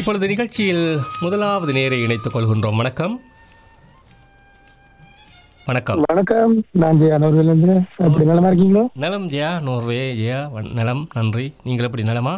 இப்பொழுது நிகழ்ச்சியில் முதலாவது நேரை இணைத்துக் கொள்கின்றோம் வணக்கம் வணக்கம் வணக்கம் நான் ஜெயா நூறுலேருந்து அப்படி நலமா இருக்கீங்களோ நலம் ஜெயா நோர்வே ஜெயா வண- நலம் நன்றி நீங்கள் எப்படி நலமா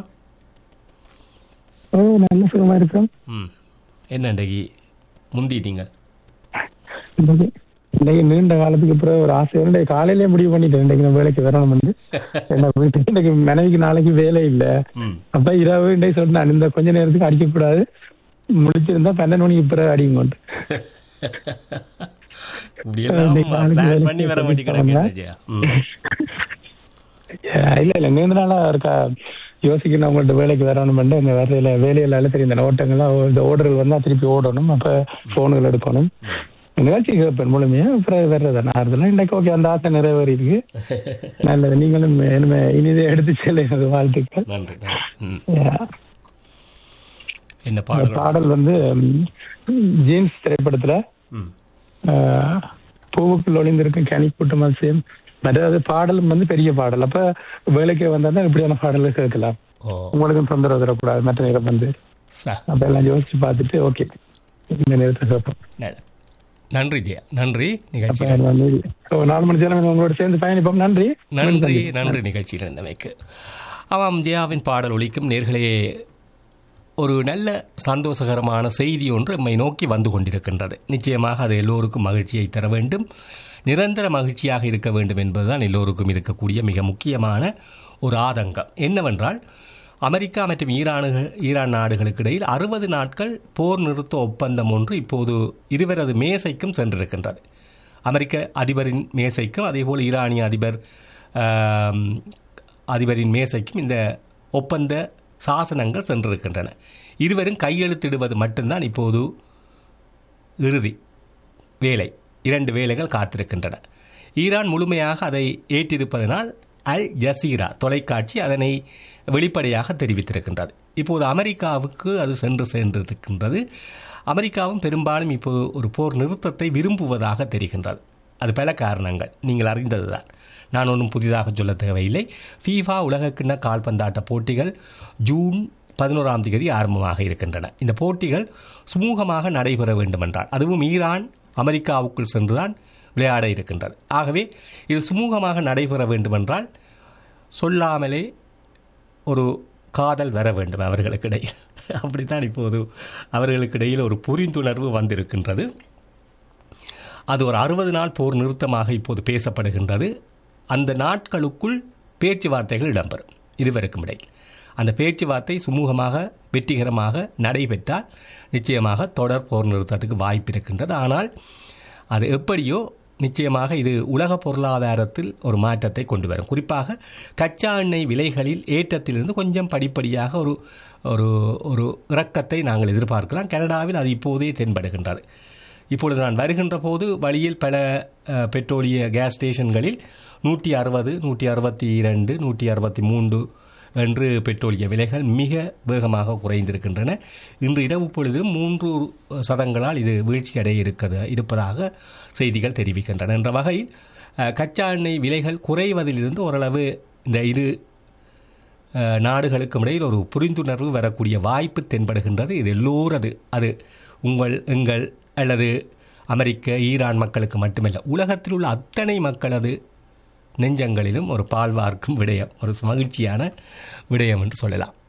ஓ நல்ல சுகமா இருக்கோம் ம் என்ன இன்றைக்கு முந்திட்டீங்க இன்னைக்கு இன்னைக்கு நீண்ட காலத்துக்கு பிறகு ஒரு ஆசை இன்றைக்கு காலையிலேயே முடிவு பண்ணிட்டேன் இன்னைக்கு நான் வேலைக்கு வரணும் வந்து என்ன வீட்டுக்கு இன்னைக்கு மனைவிக்கு நாளைக்கு வேலை இல்ல ம் அப்ப இரவு இன்றைக்கு சொன்னேன் இந்த கொஞ்ச நேரத்துக்கு அடிக்கக்கூடாது முடிச்சிருந்தா பன்னெண்டு மணிக்கு பிறகு அடிங்க இப்படியெல்லாம் இன்னைக்கு நாளைக்கு பிளான் வேலைக்கு பண்ணி வர வேண்டி போயிட்டு கிடக்கு ஜெயா ம் இல்ல இல்ல நீண்ட நாளா இருக்கா யோசிக்கணும் உங்கள்ட்ட வேலைக்கு வரணும் இந்த வேலையில வேலையில தெரியும் இந்த ஓட்டங்கள்லாம் இந்த ஓர்டர்கள் வந்தா திருப்பி ஓடணும் அப்ப போன்கள் எடுக்கணும் நிகழ்ச்சி கேட்பேன் முழுமையா அப்புறம் வர்றதா நான் அதெல்லாம் இன்னைக்கு ஓகே அந்த ஆசை நிறைவேறி இருக்கு நல்லது நீங்களும் இனிமே இனிதே எடுத்து செல்ல எனக்கு வாழ்த்துக்கள் நன்றி நன்றி ம் Yeah. என்ன இந்த பாடல் பாடல் வந்து ஜீன்ஸ் திரைப்படத்துல ம் ஆஹ், பூவுக்குள் ஒளிந்திருக்கும் கனி கூட்டம் அதிசயம் அதாவது பாடலும் வந்து பெரிய பாடல் அப்ப வேலைக்கு வந்தா தான் இப்படியான பாடல்கள் கேட்கலாம் ஓ உங்களுக்கும் தொந்தரவு தரக்கூடாது மற்ற நேரம் வந்து ச அப்ப எல்லாம் யோசிச்சு பார்த்துட்டு ஓகே இந்த நேரத்தை கேட்போம் ந- நன்றி ஜெயா நன்றி அப்ப நிகழ்ச்சி எனக்கு வந்து ஒரு நாலு மணி நேரம் உங்களோட சேர்ந்து பயணிப்போம் நன்றி நன்றி நன்றி நிகழ்ச்சியில் இருந்தமைக்கு ஆமாம் ஜெயாவின் பாடல் ஒலிக்கும் நேர்களே ஒரு நல்ல சந்தோஷகரமான செய்தி ஒன்று நம்மை நோக்கி வந்து கொண்டிருக்கின்றது நிச்சயமாக அது எல்லோருக்கும் மகிழ்ச்சியை தர வேண்டும் நிரந்தர மகிழ்ச்சியாக இருக்க வேண்டும் என்பதுதான் எல்லோருக்கும் இருக்கக்கூடிய மிக முக்கியமான ஒரு ஆதங்கம் என்னவென்றால் அமெரிக்கா மற்றும் ஈரானுகள் ஈரான் நாடுகளுக்கு இடையில் அறுபது நாட்கள் போர் நிறுத்த ஒப்பந்தம் ஒன்று இப்போது இருவரது மேசைக்கும் சென்றிருக்கின்றது அமெரிக்க அதிபரின் மேசைக்கும் அதேபோல் ஈரானிய அதிபர் ஆம், அதிபரின் மேசைக்கும் இந்த ஒப்பந்த சாசனங்கள் சென்றிருக்கின்றன இருவரும் கையெழுத்திடுவது மட்டும்தான் இப்போது இறுதி வேலை இரண்டு வேலைகள் காத்திருக்கின்றன ஈரான் முழுமையாக அதை ஏற்றிருப்பதனால் அல் ஜசீரா தொலைக்காட்சி அதனை வெளிப்படையாக தெரிவித்திருக்கின்றது இப்போது அமெரிக்காவுக்கு அது சென்று சென்றிருக்கின்றது அமெரிக்காவும் பெரும்பாலும் இப்போது ஒரு போர் நிறுத்தத்தை விரும்புவதாக தெரிகின்றது அது பல காரணங்கள் நீங்கள் அறிந்ததுதான் நான் ஒன்றும் புதிதாக சொல்ல தேவையில்லை ஃபீஃபா உலகக்கிண்ண கால்பந்தாட்ட போட்டிகள் ஜூன் பதினோராம் தேதி ஆரம்பமாக இருக்கின்றன இந்த போட்டிகள் சுமூகமாக நடைபெற வேண்டுமென்றால் அதுவும் ஈரான் அமெரிக்காவுக்குள் சென்றுதான் விளையாட இருக்கின்றது ஆகவே இது சுமூகமாக நடைபெற வேண்டுமென்றால் சொல்லாமலே ஒரு காதல் வர வேண்டும் அவர்களுக்கு இடையில் அப்படித்தான் இப்போது அவர்களுக்கு இடையில் ஒரு புரிந்துணர்வு வந்திருக்கின்றது அது ஒரு அறுபது நாள் போர் நிறுத்தமாக இப்போது பேசப்படுகின்றது அந்த நாட்களுக்குள் பேச்சுவார்த்தைகள் இடம்பெறும் இருவருக்கும் இடையில் அந்த பேச்சுவார்த்தை சுமூகமாக வெற்றிகரமாக நடைபெற்றால் நிச்சயமாக தொடர் போர் நிறுத்தத்துக்கு வாய்ப்பு இருக்கின்றது ஆனால் அது எப்படியோ நிச்சயமாக இது உலக பொருளாதாரத்தில் ஒரு மாற்றத்தை கொண்டு வரும் குறிப்பாக கச்சா எண்ணெய் விலைகளில் ஏற்றத்திலிருந்து கொஞ்சம் படிப்படியாக ஒரு ஒரு ஒரு இறக்கத்தை நாங்கள் எதிர்பார்க்கலாம் கனடாவில் அது இப்போதே தென்படுகின்றது இப்பொழுது நான் வருகின்ற போது வழியில் பல அஹ், பெட்ரோலிய கேஸ் ஸ்டேஷன்களில் நூற்றி அறுபது நூற்றி அறுபத்தி இரண்டு நூற்றி அறுபத்தி மூன்று என்று பெட்ரோலிய விலைகள் மிக வேகமாக குறைந்திருக்கின்றன இன்று இரவு பொழுது மூன்று சதங்களால் இது வீழ்ச்சி அடைய இருக்கிறது இருப்பதாக செய்திகள் தெரிவிக்கின்றன என்ற வகையில் அஹ், கச்சா எண்ணெய் விலைகள் குறைவதிலிருந்து ஓரளவு இந்த இரு அஹ், நாடுகளுக்கும் இடையில் ஒரு புரிந்துணர்வு வரக்கூடிய வாய்ப்பு தென்படுகின்றது இது எல்லோரது அது உங்கள் எங்கள் அல்லது அமெரிக்க ஈரான் மக்களுக்கு மட்டுமல்ல உலகத்தில் உள்ள அத்தனை மக்களது நெஞ்சங்களிலும் ஒரு பால் வார்க்கும் விடயம் ஒரு மகிழ்ச்சியான விடயம் என்று சொல்லலாம்